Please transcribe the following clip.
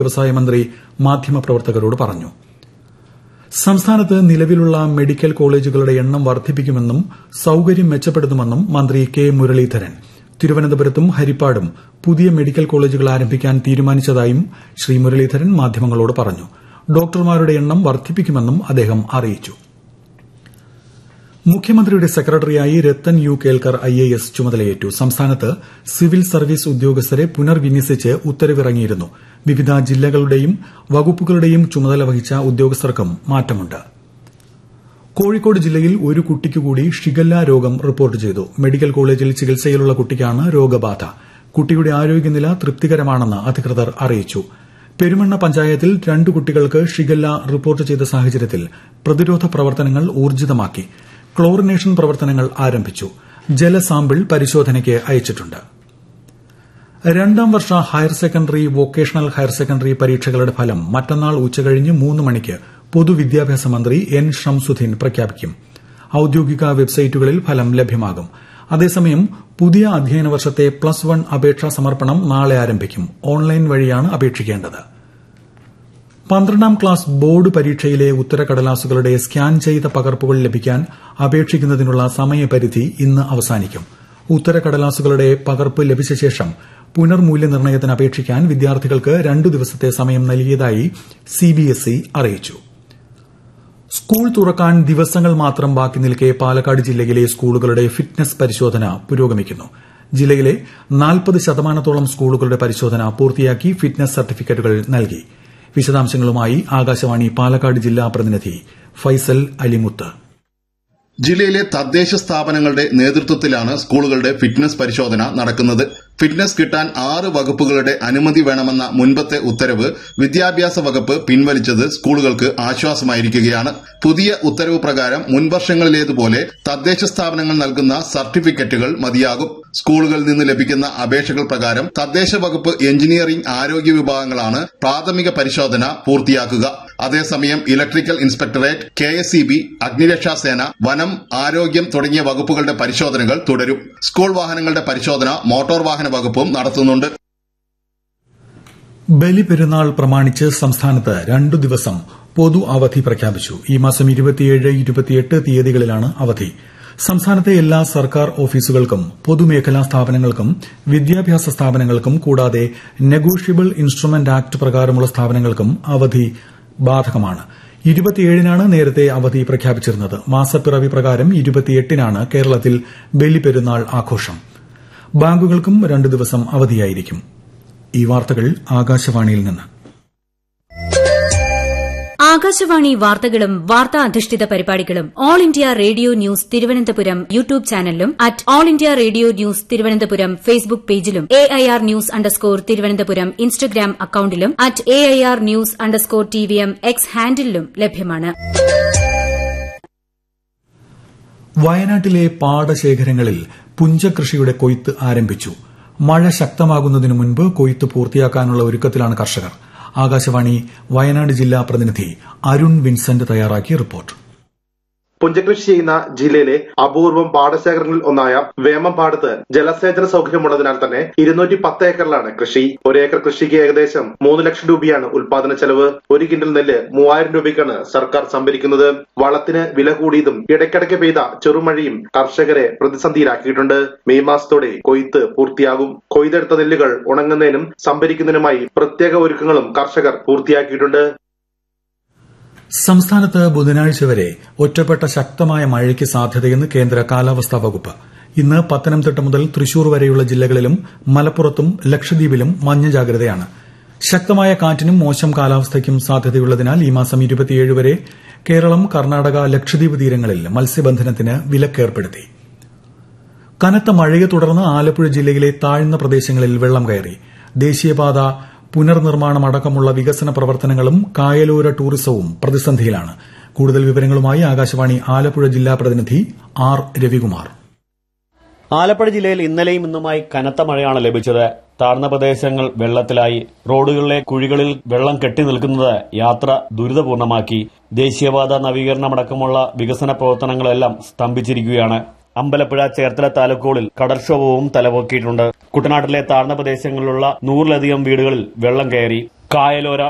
വ്യവസായ മന്ത്രി മാധ്യമപ്രവർത്തകരോട് പറഞ്ഞു സംസ്ഥാനത്ത് നിലവിലുള്ള മെഡിക്കൽ കോളേജുകളുടെ എണ്ണം വർദ്ധിപ്പിക്കുമെന്നും സൌകര്യം മെച്ചപ്പെടുത്തുമെന്നും മന്ത്രി കെ മുരളീധരൻ തിരുവനന്തപുരത്തും ഹരിപ്പാടും പുതിയ മെഡിക്കൽ കോളേജുകൾ ആരംഭിക്കാൻ തീരുമാനിച്ചതായും ശ്രീ മുരളീധരൻ മാധ്യമങ്ങളോട് പറഞ്ഞു ഡോക്ടർമാരുടെ എണ്ണം വർദ്ധിപ്പിക്കുമെന്നും അദ്ദേഹം അറിയിച്ചു മുഖ്യമന്ത്രിയുടെ സെക്രട്ടറിയായി രത്തൻ യു കേൽക്കർ ഐഎഎസ് ചുമതലയേറ്റു സംസ്ഥാനത്ത് സിവിൽ സർവീസ് ഉദ്യോഗസ്ഥരെ പുനർവിന്യസിച്ച് ഉത്തരവിറങ്ങിയിരുന്നു വിവിധ ജില്ലകളുടെയും വകുപ്പുകളുടെയും ചുമതല വഹിച്ച ഉദ്യോഗസ്ഥർക്കും മാറ്റമുണ്ട് കോഴിക്കോട് ജില്ലയിൽ ഒരു കുട്ടിക്ക് കൂടി ഷിഗല്ല രോഗം റിപ്പോർട്ട് ചെയ്തു മെഡിക്കൽ കോളേജിൽ ചികിത്സയിലുള്ള കുട്ടിക്കാണ് രോഗബാധ കുട്ടിയുടെ ആരോഗ്യനില തൃപ്തികരമാണെന്ന് അധികൃതർ അറിയിച്ചു പെരുമണ്ണ പഞ്ചായത്തിൽ രണ്ട് കുട്ടികൾക്ക് ഷിഗല്ല റിപ്പോർട്ട് ചെയ്ത സാഹചര്യത്തിൽ പ്രതിരോധ പ്രവർത്തനങ്ങൾ ഊർജിതമാക്കി ക്ലോറിനേഷൻ പ്രവർത്തനങ്ങൾ ആരംഭിച്ചു ജലസാമ്പിൾ പരിശോധനയ്ക്ക് അയച്ചിട്ടുണ്ട് രണ്ടാം വർഷ higher secondary vocational higher secondary പരീക്ഷകളുടെ ഫലം മറ്റന്നാൾ ഉച്ചകഴിഞ്ഞ് മൂന്ന് മണിക്ക് പൊതുവിദ്യാഭ്യാസ മന്ത്രി എൻ ഷംസുദ്ദീൻ പ്രഖ്യാപിക്കും ഔദ്യോഗിക വെബ്സൈറ്റുകളിൽ ഫലം ലഭ്യമാകും അതേസമയം പുതിയ അധ്യയന വർഷത്തെ പ്ലസ് വൺ അപേക്ഷാ സമർപ്പണം നാളെ ആരംഭിക്കും ഓൺലൈൻ വഴിയാണ് അപേക്ഷിക്കേണ്ടത് പന്ത്രണ്ടാം ക്ലാസ് ബോർഡ് പരീക്ഷയിലെ ഉത്തരക്കടലാസുകളുടെ സ്കാൻ ചെയ്ത പകർപ്പുകൾ ലഭിക്കാൻ അപേക്ഷിക്കുന്നതിനുള്ള സമയപരിധി ഇന്ന് അവസാനിക്കും ഉത്തരക്കടലാസുകളുടെ പകർപ്പ് ലഭിച്ച ശേഷം പുനർമൂല്യനിർണ്ണയത്തിന് അപേക്ഷിക്കാൻ വിദ്യാർത്ഥികൾക്ക് രണ്ടു ദിവസത്തെ സമയം നൽകിയതായി സിബിഎസ്ഇ അറിയിച്ചു സ്കൂൾ തുറക്കാൻ ദിവസങ്ങൾ മാത്രം ബാക്കി നിൽക്കെ പാലക്കാട് ജില്ലയിലെ സ്കൂളുകളുടെ ഫിറ്റ്നസ് പരിശോധന പുരോഗമിക്കുന്നു ജില്ലയിലെ നാൽപ്പത് ശതമാനത്തോളം സ്കൂളുകളുടെ പരിശോധന പൂർത്തിയാക്കി ഫിറ്റ്നസ് സർട്ടിഫിക്കറ്റുകൾ നൽകി വിശദാംശങ്ങളുമായി ആകാശവാണി പാലക്കാട് ജില്ലാ പ്രതിനിധി ഫൈസൽ അലിമുത്ത് ജില്ലയിലെ തദ്ദേശ സ്ഥാപനങ്ങളുടെ നേതൃത്വത്തിലാണ് സ്കൂളുകളുടെ ഫിറ്റ്നസ് പരിശോധന നടക്കുന്നത് ഫിറ്റ്നസ് കിട്ടാൻ ആറ് വകുപ്പുകളുടെ അനുമതി വേണമെന്ന മുൻപത്തെ ഉത്തരവ് വിദ്യാഭ്യാസ വകുപ്പ് പിൻവലിച്ചത് സ്കൂളുകൾക്ക് ആശ്വാസമായിരിക്കുകയാണ് പുതിയ ഉത്തരവ് പ്രകാരം മുൻവർഷങ്ങളിലേതുപോലെ തദ്ദേശ സ്ഥാപനങ്ങൾ നൽകുന്ന സർട്ടിഫിക്കറ്റുകൾ മതിയാകും സ്കൂളുകളിൽ നിന്ന് ലഭിക്കുന്ന അപേക്ഷകൾ പ്രകാരം തദ്ദേശ വകുപ്പ് എഞ്ചിനീയറിംഗ് ആരോഗ്യ വിഭാഗങ്ങളാണ് പ്രാഥമിക പരിശോധന പൂർത്തിയാക്കുക അതേസമയം electrical inspectorate K S E B അഗ്നിരക്ഷാസേന വനം ആരോഗ്യം തുടങ്ങിയ വകുപ്പുകളുടെ പരിശോധനകൾ തുടരും സ്കൂൾ വാഹനങ്ങളുടെ പരിശോധന മോട്ടോർ വാഹന വകുപ്പും നടത്തുന്നുണ്ട് ബലിപെരുന്നാൾ പ്രമാണിച്ച് സംസ്ഥാനത്ത് രണ്ടു ദിവസം പൊതു അവധി പ്രഖ്യാപിച്ചു ഈ മാസം ഇരുപത്തിയേഴ് ഇരുപത്തിയെട്ട് തീയതികളിലാണ് അവധി സംസ്ഥാനത്തെ എല്ലാ സർക്കാർ ഓഫീസുകൾക്കും പൊതുമേഖലാ സ്ഥാപനങ്ങൾക്കും വിദ്യാഭ്യാസ സ്ഥാപനങ്ങൾക്കും കൂടാതെ നെഗോഷ്യബിൾ ഇൻസ്ട്രുമെന്റ് ആക്ട് പ്രകാരമുള്ള സ്ഥാപനങ്ങൾക്കും അവധി ബാധകമാണ് ഇരുപത്തിയേഴിനാണ് നേരത്തെ അവധി പ്രഖ്യാപിച്ചിരുന്നത് മാസപ്പിറവി പ്രകാരം ഇരുപത്തിയെട്ടിനാണ് കേരളത്തിൽ ബലിപെരുന്നാൾ ആഘോഷം ബാങ്കുകൾക്കും രണ്ടു ദിവസം അവധിയായിരിക്കും ഈ വാർത്തകൾ ആകാശവാണിയിൽ നിന്ന് ആകാശവാണി വാർത്തകളും വാർത്താ അധിഷ്ഠിത പരിപാടികളും all India radio news Thiruvananthapuram YouTube ചാനലിലും at all India radio news Thiruvananthapuram Facebook പേജിലും A I R news underscore Thiruvananthapuram Instagram അക്കൌണ്ടിലും at A I R news underscore T V M X ഹാൻഡിലും ലഭ്യമാണ് വയനാട്ടിലെ പാടശേഖരങ്ങളിൽ പുഞ്ചകൃഷിയുടെ കൊയ്ത്ത് ആരംഭിച്ചു മഴ ശക്തമാകുന്നതിനു മുൻപ് കൊയ്ത്ത് പൂർത്തിയാക്കാനുള്ള ഒരുക്കത്തിലാണ് കർഷകർ ആകാശവാണി വയനാട് ജില്ലാ പ്രതിനിധി അരുൺ വിൻസെന്റ് തയ്യാറാക്കിയ റിപ്പോർട്ട് പുഞ്ചകൃഷി ചെയ്യുന്ന ജില്ലയിലെ അപൂർവം പാടശേഖരങ്ങളിൽ ഒന്നായ വേമമ്പാടത്ത് ജലസേചന സൗകര്യമുള്ളതിനാൽ തന്നെ ഇരുന്നൂറ്റി പത്ത് ഏക്കറിലാണ് കൃഷി ഒരു ഏക്കർ കൃഷിക്ക് ഏകദേശം മൂന്ന് ലക്ഷം രൂപയാണ് ഉൽപാദന ചെലവ് ഒരു കിൻഡൽ നെല്ല് മൂവായിരം രൂപയ്ക്കാണ് സർക്കാർ സംഭരിക്കുന്നത് വളത്തിന് വില കൂടിയതും ഇടയ്ക്കിടയ്ക്ക് പെയ്ത ചെറുമഴയും കർഷകരെ പ്രതിസന്ധിയിലാക്കിയിട്ടുണ്ട് മെയ് മാസത്തോടെ കൊയ്ത്ത് പൂർത്തിയാകും കൊയ്തെടുത്ത നെല്ലുകൾ ഉണങ്ങുന്നതിനും സംഭരിക്കുന്നതിനുമായി പ്രത്യേക ഒരുക്കങ്ങളും കർഷകർ പൂർത്തിയാക്കിയിട്ടുണ്ട് സംസ്ഥാനത്ത് ബുധനാഴ്ച വരെ ഒറ്റപ്പെട്ട ശക്തമായ മഴയ്ക്ക് സാധ്യതയെന്ന് കേന്ദ്ര കാലാവസ്ഥാ വകുപ്പ് ഇന്ന് പത്തനംതിട്ട മുതൽ തൃശൂർ വരെയുള്ള ജില്ലകളിലും മലപ്പുറത്തും ലക്ഷദ്വീപിലും മഞ്ഞ ജാഗ്രതയാണ് ശക്തമായ കാറ്റിനും മോശം കാലാവസ്ഥയ്ക്കും സാധ്യതയുള്ളതിനാൽ ഈ മാസം ഇരുപത്തിയേഴ് വരെ കേരളം കർണാടക ലക്ഷദ്വീപ് തീരങ്ങളിൽ മത്സ്യബന്ധനത്തിന് വിലക്കേർപ്പെടുത്തി കനത്ത മഴയെ തുടർന്ന് ആലപ്പുഴ ജില്ലയിലെ താഴ്ന്ന പ്രദേശങ്ങളിൽ വെള്ളം കയറി ദേശീയപാത പുനർനിർമ്മാണം അടക്കമുള്ള വികസന പ്രവർത്തനങ്ങളും കായലോര ടൂറിസവും പ്രതിസന്ധിയിലാണ് കൂടുതൽ വിവരങ്ങളുമായി ആകാശവാണി ആലപ്പുഴ ജില്ലാ പ്രതിനിധി ആർ രവികുമാർ ആലപ്പുഴ ജില്ലയിൽ ഇന്നലെയും ഇന്നുമായി കനത്ത മഴയാണ് ലഭിച്ചത് താഴ്ന്ന പ്രദേശങ്ങൾ വെള്ളത്തിലായി റോഡുകളിലെ കുഴികളിൽ വെള്ളം കെട്ടി നിൽക്കുന്നത് യാത്ര ദുരിതപൂർണമാക്കി ദേശീയപാത നവീകരണമടക്കമുള്ള വികസന പ്രവർത്തനങ്ങളെല്ലാം സ്തംഭിച്ചിരിക്കുകയാണ് അമ്പലപ്പുഴ ചേർത്തല താലൂക്കുകളിൽ കടൽക്ഷോഭവും തലപൊക്കിയിട്ടുണ്ട് കുട്ടനാട്ടിലെ താഴ്ന്ന പ്രദേശങ്ങളിലുള്ള നൂറിലധികം വീടുകളിൽ വെള്ളം കയറി കായലോര